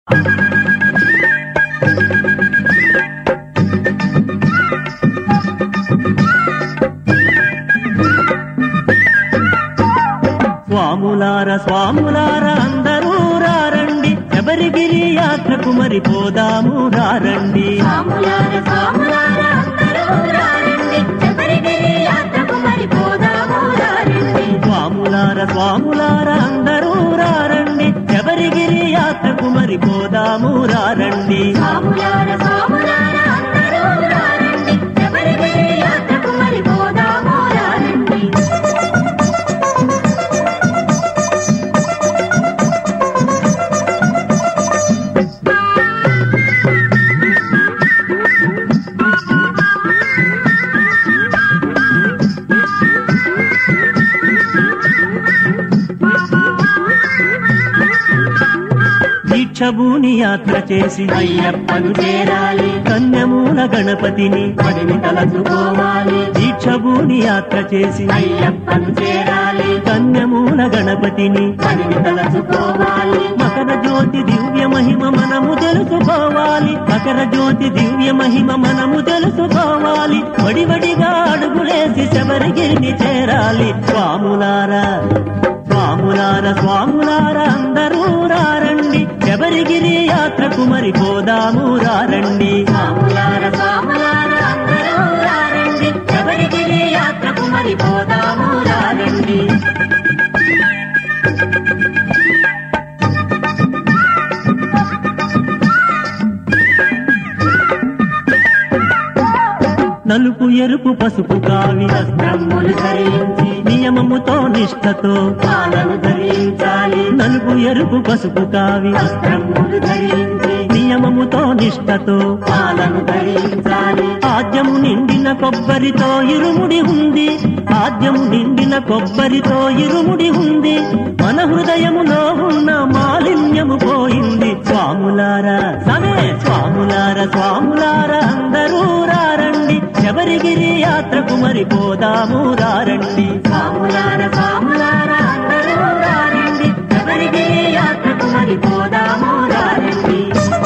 స్వాములార స్వాములార అందరూ రారండి శబరిగిరి యాత్రకు మరి పోదాము రారండి స్వాములార స్వాములార అందరూ రారండి శబరిగిరి యాత్రకు మరి పోదాము రారండి స్వాములార స్వాములార అందరూ రారండి శబరిగిరి యాత్రకు మరి పోదాము రారండి స్వాములార స్వాములార అందరూ రారండి శబరిగిరి యాత్రకు మరి పోదాము రారండి దీక్షభూని యాత్ర చేసి అయ్యప్పను చేరాలి కన్యమూల గణపతిని పడిని తలచుకోవాలి దీక్షభూని యాత్ర చేసి అయ్యప్పను చేరాలి కన్యమూల గణపతిని పడిని తలచుకోవాలి మకర జ్యోతి దివ్య మహిమ మనము తెలుసుకోవాలి మకర జ్యోతి దివ్య మహిమ మనము తెలుసుకోవాలి వడివడిగా అడుగులేసి శబరిగిరిని చేరాలి స్వాములారా స్వాములార స్వాములార అందరూ రారండి శబరిగిరి యాత్రకు మరి పోదాము రారండి స్వాములార స్వాములార అందరూ రారండి శబరిగిరి యాత్రకు మరి పోదాము రారండి నలుపు ఎరుపు పసుపు కావి వస్త్రములు ధరించి నియమముతో నిష్ఠతో పాలను ధరించాలి నలుపు ఎరుపు పసుపు కావి వస్త్రములు ధరించి నియమముతో నిష్ఠతో పాలను ధరించాలి ఆద్యము నిండిన కొబ్బరితో ఇరుముడి ఉంది ఆద్యము నిండిన కొబ్బరితో ఇరుముడి ఉంది మన హృదయములో ఉన్న మాలిన్యము పోయింది స్వాములారా సమే స్వాములార స్వాములార అందరూ రారండి శబరిగిరి యాత్రకు మరి పోదాము రారండి స్వాములార స్వాములార అందరూ రారండి శబరిగిరి యాత్రకు మరి పోదాము రారండి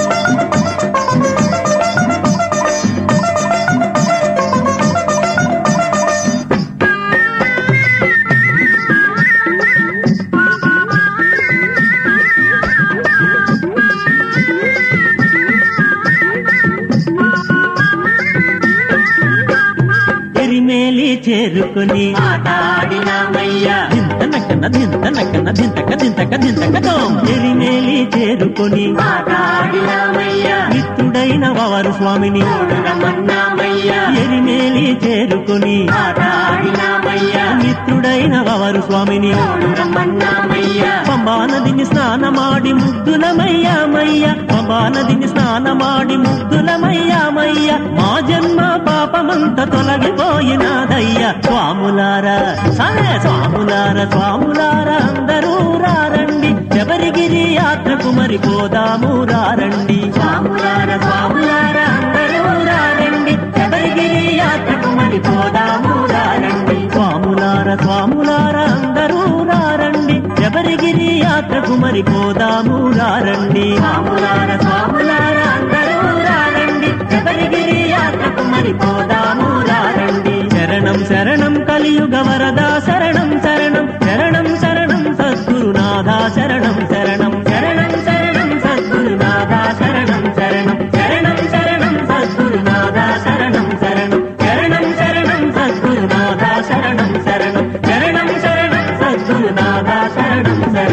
ఎరిమేలి చేరుకొని ఆటాడినామయ్యా దింత నక్కన దింత నక్కన దింతక దింతక దింతకతో ఎరిమేలి చేరుకొని ఆటాడినామయ్యా మిత్రుడైన వారు స్వామిని రమన్నామయ్యా ఎరిమేలి చేరుకొని ఆటాడినామయ్యా మిత్రుడైన వారు స్వామిని రమన్నామయ్యా పంబా నదిని స్నానమాడి ముగ్గులమయ్యామయ్య పంబా నదిని స్నానమాడి ముగ్గులమయ్యామయ్య మా జన్మ పాపమంత తొలగిపోయినాదయ్య స్వాములారా సరే స్వాములార స్వాములార అందరూ రారండి శబరిగిరి యాత్రకు మరి పోదాము రారండి స్వాములార స్వాములార అందరూ రారండి శబరిగిరి యాత్రకు మరి పోదాము రారండి స్వాములార స్వాములార అందరూ రారండి శబరిగిరి యాత్రకు మరి పోదాము రారండి స్వాములార స్వాములార అందరూ రారండి శబరిగిరి యాత్రకు మరి పోదాము రారండి శరణం శరణం కలియుగ వరదా శరణం శరణం శరణం శరణం సద్గురునాథ శరణం శరణం శరణం శరణం సద్గురునాథ శరణం శరణం శరణం శరణం సద్గురునాథ శరణం శరణం శరణం శరణం సద్గురునాథ శరణం శరణం శరణం శరణం సద్గురునాథ శరణం శరణం